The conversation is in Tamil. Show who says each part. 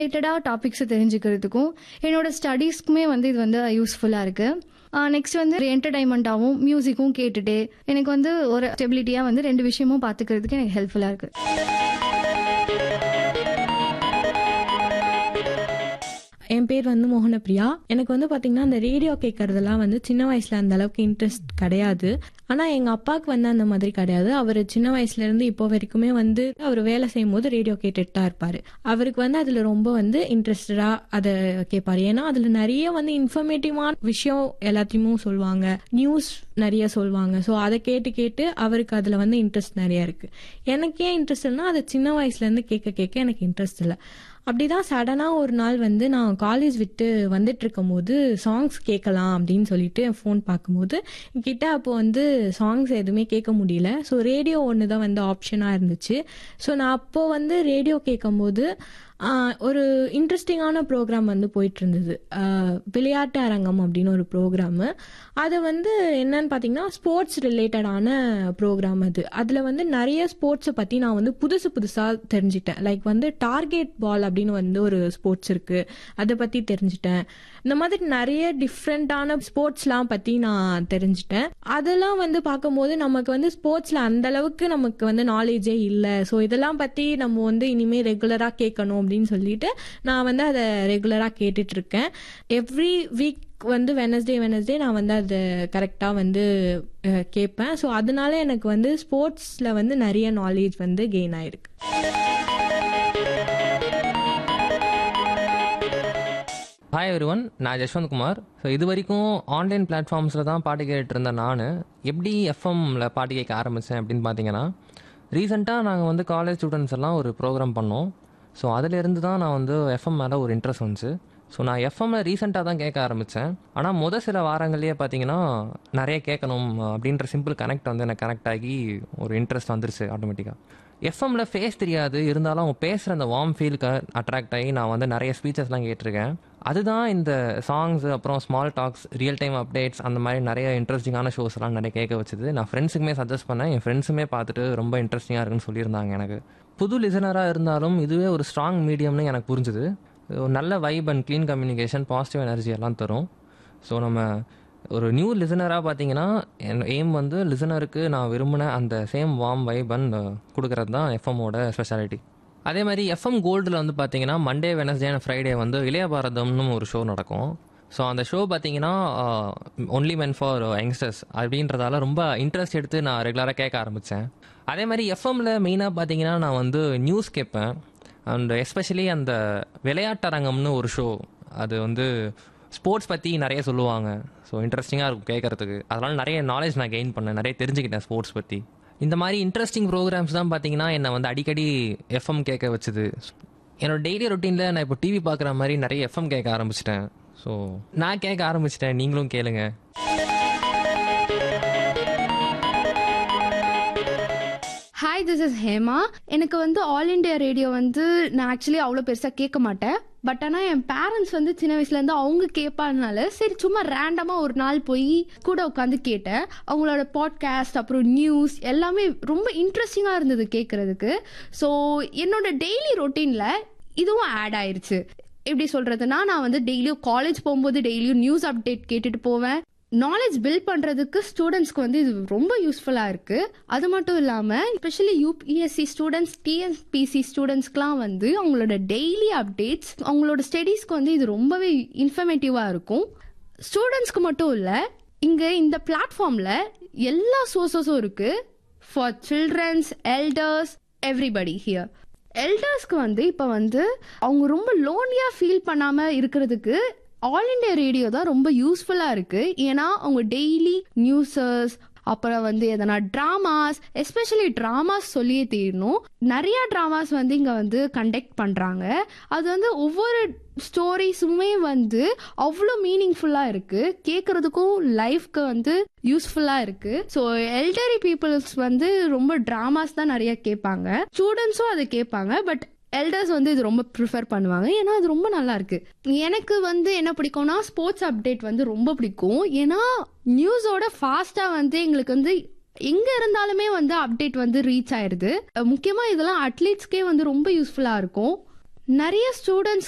Speaker 1: ரிலேட்டடாக டாபிக்ஸை தெரிஞ்சுக்கிறதுக்கும் என்னோட ஸ்டடீஸ்க்குமே வந்து இது வந்து யூஸ்ஃபுல்லாக இருக்கு நெக்ஸ்ட் வந்து என்டர்டைன்மெண்ட்டாகவும் மியூசிக்கும் கேட்டுட்டு எனக்கு வந்து ஒரு ஸ்டெபிலிட்டியாக வந்து ரெண்டு விஷயமும் பார்த்துக்கிறதுக்கு எனக்கு ஹெல்ப்ஃபுல்லாக இருக்கு
Speaker 2: என் பேர் வந்து மோகனப்பிரியா எனக்கு வந்து பாத்தீங்கன்னா அந்த ரேடியோ கேட்கறதெல்லாம் வந்து சின்ன வயசுல அந்த அளவுக்கு இன்ட்ரெஸ்ட் கிடையாது ஆனா எங்க அப்பாவுக்கு வந்து அந்த மாதிரி கிடையாது அவர் சின்ன வயசுல இருந்து இப்போ வரைக்குமே வந்து அவர் வேலை செய்யும் போது ரேடியோ கேட்டுட்டு தான் இருப்பாரு அவருக்கு வந்து அதுல ரொம்ப வந்து இன்ட்ரெஸ்டடா அதை கேட்பாரு ஏன்னா அதுல நிறைய வந்து இன்ஃபர்மேட்டிவான விஷயம் எல்லாத்தையுமே சொல்லுவாங்க நியூஸ் நிறைய சொல்லுவாங்க ஸோ அதை கேட்டு கேட்டு அவருக்கு அதுல வந்து இன்ட்ரெஸ்ட் நிறைய இருக்கு எனக்கு ஏன் இன்ட்ரெஸ்ட் இல்லைன்னா அதை சின்ன வயசுல இருந்து கேட்க கேட்க எனக்கு இன்ட்ரெஸ்ட் இல்லை அப்படிதான் சடனாக ஒரு நாள் வந்து நான் காலேஜ் விட்டு வந்துட்டு இருக்கும் போது சாங்ஸ் கேட்கலாம் அப்படின்னு சொல்லிட்டு என் ஃபோன் பார்க்கும்போது கிட்ட அப்போ வந்து சாங்ஸ் எதுவுமே கேட்க முடியல ஸோ ரேடியோ ஒன்று தான் வந்து ஆப்ஷனாக இருந்துச்சு ஸோ நான் அப்போ வந்து ரேடியோ கேட்கும்போது ஆஹ், ஒரு இன்ட்ரெஸ்டிங்கான ப்ரோக்ராம் வந்து போயிட்டு இருந்தது ஆஹ், விளையாட்டு அரங்கம் அப்படின்னு ஒரு ப்ரோக்ராமு அது வந்து என்னன்னு பார்த்தீங்கன்னா ஸ்போர்ட்ஸ் ரிலேட்டடான ப்ரோக்ராம் அது அதில் வந்து நிறைய ஸ்போர்ட்ஸை பற்றி நான் வந்து புதுசு புதுசாக தெரிஞ்சிட்டேன் லைக் வந்து டார்கெட் பால் அப்படின்னு வந்து ஒரு ஸ்போர்ட்ஸ் இருக்குது அதை பற்றி தெரிஞ்சிட்டேன் இந்த மாதிரி நிறைய டிஃப்ரெண்ட்டான ஸ்போர்ட்ஸ்லாம் பற்றி நான் தெரிஞ்சிட்டேன் அதெல்லாம் வந்து பார்க்கும்போது நமக்கு வந்து ஸ்போர்ட்ஸில் அந்த அளவுக்கு நமக்கு வந்து நாலேஜே இல்லை ஸோ இதெல்லாம் பற்றி நம்ம வந்து இனிமேல் ரெகுலராக கேட்கணும் அப்படின்னு சொல்லிட்டு நான் வந்து அதை ரெகுலராக கேட்டுட்டு இருக்கேன் எவ்ரி வீக் வந்து வெனஸ்டே வெனஸ்டே நான் வந்து அதை கரெக்டாக வந்து அஹ், கேட்பேன் ஸோ அதனால எனக்கு வந்து ஸ்போர்ட்ஸில் வந்து நிறைய நாலேஜ் வந்து கெயின் ஆயிருக்கு
Speaker 3: ஹாய் எவ்ரிவன் நான் ஜஷ்வந்த் குமார் ஸோ இது வரைக்கும் ஆன்லைன் பிளாட்ஃபார்ம்ஸில் தான் பாட்டு கேட்டுட்டு இருந்த நான் எப்படி எஃப்எம்ல பாட்டு கேட்க ஆரம்பித்தேன் அப்படின்னு பார்த்தீங்கன்னா ரீசெண்டாக நாங்கள் வந்து காலேஜ் ஸ்டூடெண்ட்ஸ் எல்லாம் ஒரு ப்ரோக்ராம் பண்ணோம் ஸோ அதிலிருந்து தான் நான் வந்து எஃப்எம் மேலே ஒரு இன்ட்ரெஸ்ட் வந்துச்சு ஸோ நான் எஃப்எம்ல ரீசெண்டாக தான் கேட்க ஆரம்பித்தேன் ஆனால் முத சில வாரங்கள்லேயே பார்த்தீங்கன்னா நிறைய கேட்கணும் அப்படின்ற சிம்பிள் கனெக்ட் வந்து எனக்கு கனெக்ட் ஆகி ஒரு இன்ட்ரெஸ்ட் வந்துருச்சு ஆட்டோமேட்டிக்காக எஃப்எம்ல ஃபேஸ் தெரியாது இருந்தாலும் அவங்க பேசுகிற அந்த வார்ம் ஃபீலுக்கு அட்ராக்ட் ஆகி நான் வந்து நிறைய ஸ்பீச்சஸ்லாம் கேட்டிருக்கேன் அதுதான் இந்த சாங்ஸ் அப்புறம் small talks real time updates அந்த மாதிரி நிறைய இன்ட்ரெஸ்டிங்கான ஷோஸ் எல்லாம் நிறைய கேட்க வச்சது நான் ஃப்ரெண்ட்ஸுக்குமே சஜஸ்ட் பண்ணேன் என் ஃப்ரெண்ட்ஸுமே பார்த்துட்டு ரொம்ப இன்ட்ரெஸ்டிங்காக இருக்குன்னு சொல்லியிருந்தாங்க எனக்கு புது லிசனராக இருந்தாலும் இதுவே ஒரு ஸ்ட்ராங் மீடியம்னு எனக்கு புரிஞ்சுது ஒரு நல்ல vibe and clean communication positive energy எல்லாம் தரும் ஸோ நம்ம ஒரு நியூ லிசனராக பார்த்தீங்கன்னா என் எய்ம் வந்து லிசனருக்கு நான் விரும்பின அந்த சேம் வார்ம் வைப் அண்ட் கொடுக்கறது தான் எஃப்எம்மோட ஸ்பெஷாலிட்டி அதே மாதிரி எஃப்எம் கோல்டில் வந்து பார்த்தீங்கன்னா மண்டே வெனஸ்டே அண்ட் ஃப்ரைடே வந்து இளைய பாரதம்னு ஒரு ஷோ நடக்கும் ஸோ அந்த ஷோ பார்த்தீங்கன்னா ஒன்லி மென் ஃபார் யங்ஸ்டர்ஸ் அப்படின்றதால ரொம்ப இன்ட்ரெஸ்ட் எடுத்து நான் ரெகுலராக கேட்க ஆரம்பித்தேன் அதே மாதிரி எஃப்எம்ல மெயினாக பார்த்தீங்கன்னா நான் வந்து நியூஸ் கேட்பேன் அண்ட் எஸ்பெஷலி அந்த விளையாட்டரங்கம்னு ஒரு ஷோ அது வந்து ஸ்போர்ட்ஸ் பற்றி நிறைய சொல்லுவாங்க ஸோ இன்ட்ரெஸ்டிங்காக இருக்கும் கேட்கறதுக்கு அதனால நிறைய நாலேஜ் நான் கெயின் பண்ணேன் நிறைய தெரிஞ்சுக்கிட்டேன் ஸ்போர்ட்ஸ் பற்றி இந்த மாதிரி இன்ட்ரெஸ்டிங் ப்ரோக்ராம்ஸ் தான் பார்த்தீங்கன்னா என்னை வந்து அடிக்கடி எஃப்எம் கேட்க வச்சுது என்னோட டெய்லி ரொட்டீனில் நான் இப்போ டிவி பார்க்குற மாதிரி நிறைய எஃப்எம் கேட்க ஆரம்பிச்சிட்டேன் ஸோ நான் கேட்க ஆரம்பிச்சிட்டேன் நீங்களும் கேளுங்க
Speaker 4: ஹாய் திஸ் இஸ் ஹேமா எனக்கு வந்து ஆல் இண்டியா ரேடியோ வந்து நான் ஆக்சுவலி அவ்வளோ பெருசாக கேட்க மாட்டேன் பட் ஆனால் என் பேரண்ட்ஸ் வந்து சின்ன வயசுலேருந்து அவங்க கேட்பாதனால சரி சும்மா ரேண்டமாக ஒரு நாள் போய் கூட உட்காந்து கேட்டேன் அவங்களோட பாட்காஸ்ட் அப்புறம் நியூஸ் எல்லாமே ரொம்ப இன்ட்ரெஸ்டிங்காக இருந்தது கேட்குறதுக்கு ஸோ என்னோட டெய்லி ரொட்டீனில் இதுவும் ஆட் ஆயிருச்சு எப்படி சொல்றதுன்னா நான் வந்து டெய்லியும் காலேஜ் போகும்போது டெய்லியும் நியூஸ் அப்டேட் கேட்டுட்டு போவேன் நாலேஜ் பில்ட் பண்றதுக்கு ஸ்டூடெண்ட்ஸ்க்கு வந்து இது ரொம்ப யூஸ்ஃபுல்லா இருக்கு அது மட்டும் இல்லாம ஸ்பெஷலி யூபிஎஸ்சி ஸ்டூடெண்ட்ஸ் டிஎன்பிசி ஸ்டூடெண்ட்ஸ்க்குலாம் வந்து அவங்களோட டெய்லி அப்டேட்ஸ் அவங்களோட ஸ்டடீஸ்க்கு வந்து இது ரொம்பவே இன்ஃபர்மேட்டிவா இருக்கும் ஸ்டூடெண்ட்ஸ்க்கு மட்டும் இல்ல இங்க இந்த பிளாட்ஃபார்ம்ல எல்லா சோர்சஸும் இருக்கு for childrens elders everybody here எல்டர்ஸ்க்கு வந்து இப்போ வந்து அவங்க ரொம்ப லோன்லியாக ஃபீல் பண்ணாமல் இருக்கிறதுக்கு ஆல் இண்டியா ரேடியோ தான் ரொம்ப யூஸ்ஃபுல்லாக இருக்குது ஏன்னா அவங்க டெய்லி நியூஸஸ் அப்புறம் வந்து எதனா ட்ராமாஸ் எஸ்பெஷலி ட்ராமாஸ் சொல்லியே தீரணும் நிறைய ட்ராமாஸ் வந்து இங்கே வந்து கண்டக்ட் பண்ணுறாங்க அது வந்து ஒவ்வொரு ஸ்டோரிஸுமே வந்து அவ்வளோ மீனிங்ஃபுல்லாக இருக்குது கேட்குறதுக்கும் லைஃப்க்கு வந்து யூஸ்ஃபுல்லாக இருக்குது ஸோ எல்டரி பீப்புள்ஸ் வந்து ரொம்ப ட்ராமாஸ் தான் நிறைய கேட்பாங்க ஸ்டூடெண்ட்ஸும் அதை கேட்பாங்க பட் எல்டர்ஸ் வந்து இது ரொம்ப ப்ரிஃபர் பண்ணுவாங்க ஏன்னா அது ரொம்ப நல்லா இருக்கு எனக்கு வந்து என்ன பிடிக்கும்னா ஸ்போர்ட்ஸ் அப்டேட் வந்து ரொம்ப பிடிக்கும் ஏன்னா நியூஸோட ஃபாஸ்டா வந்து எங்களுக்கு வந்து எங்க இருந்தாலுமே வந்து அப்டேட் வந்து ரீச் ஆயிருது அஹ் முக்கியமா இதெல்லாம் அட்லீட்ஸ்க்கே வந்து ரொம்ப யூஸ்ஃபுல்லா இருக்கும் நிறைய ஸ்டூடெண்ட்ஸ்